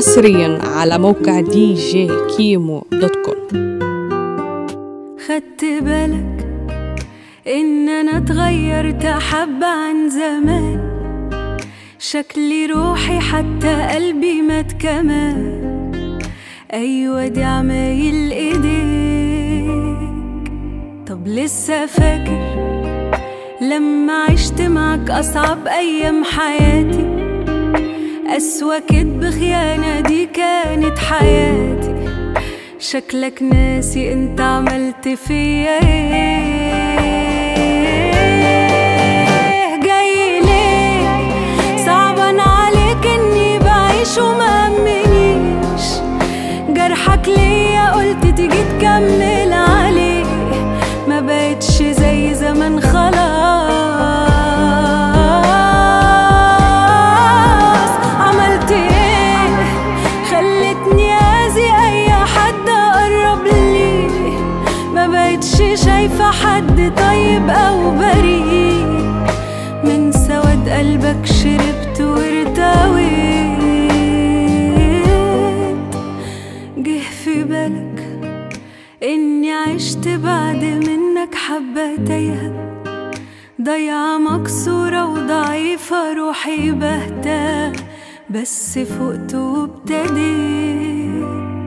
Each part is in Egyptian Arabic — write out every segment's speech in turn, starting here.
حصريا على موقع دي جي كيمو دوت كوم خدت بالك ان انا اتغيرت حبة عن زمان شكلي روحي حتى قلبي مات كمان ايوه دي عمايل ايديك طب لسه فاكر لما عشت معك اصعب ايام حياتي أسوأ كدب خيانة دي كانت حياتي شكلك ناسي انت عملت فيا ايه جاي ليه صعبان عليك اني بعيش وما همنيش جرحك ليا قلت تيجي تكمل عليه ما بقتش زي زمان خلاص عملت ايه خلتني اذي اي حد اقرب لي ما بقتش شايفة حد طيب او بريء من سواد قلبك شربت وارتويت جه في بالك اني عشت بعد منك حبة تايهة ضيعة مكسورة وضعيفة روحي بهتة بس فقت وابتديت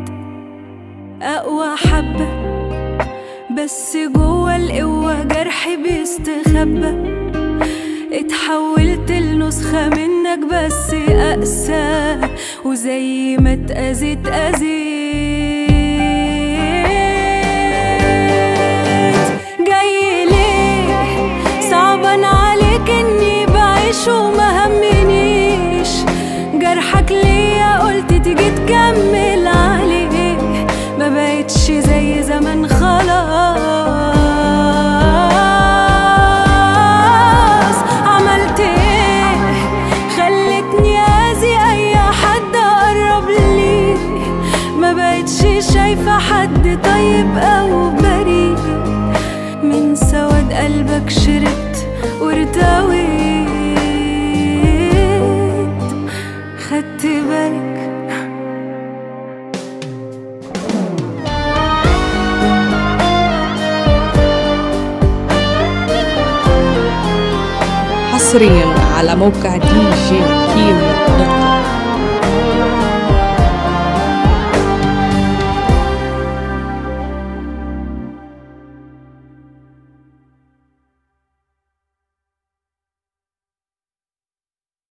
أقوى حبة بس جوه القوة جرحي بيستخبى اتحولت لنسخة منك بس أقسى وزي ما اتأذيت أذيت جاي ليه صعبان عليك اني بعيش وما همنيش جرحك ليا قلت تيجي تكمل عليه ما بقتش زي زمان خلاص عملت ايه خلتني اذي اي حد اقرب لي ما بقتش شايفة حد طيب او بريء من سواد قلبك شربت وارتويت خدت بالك حصريا على موقع دي جي كيمو دوت كوم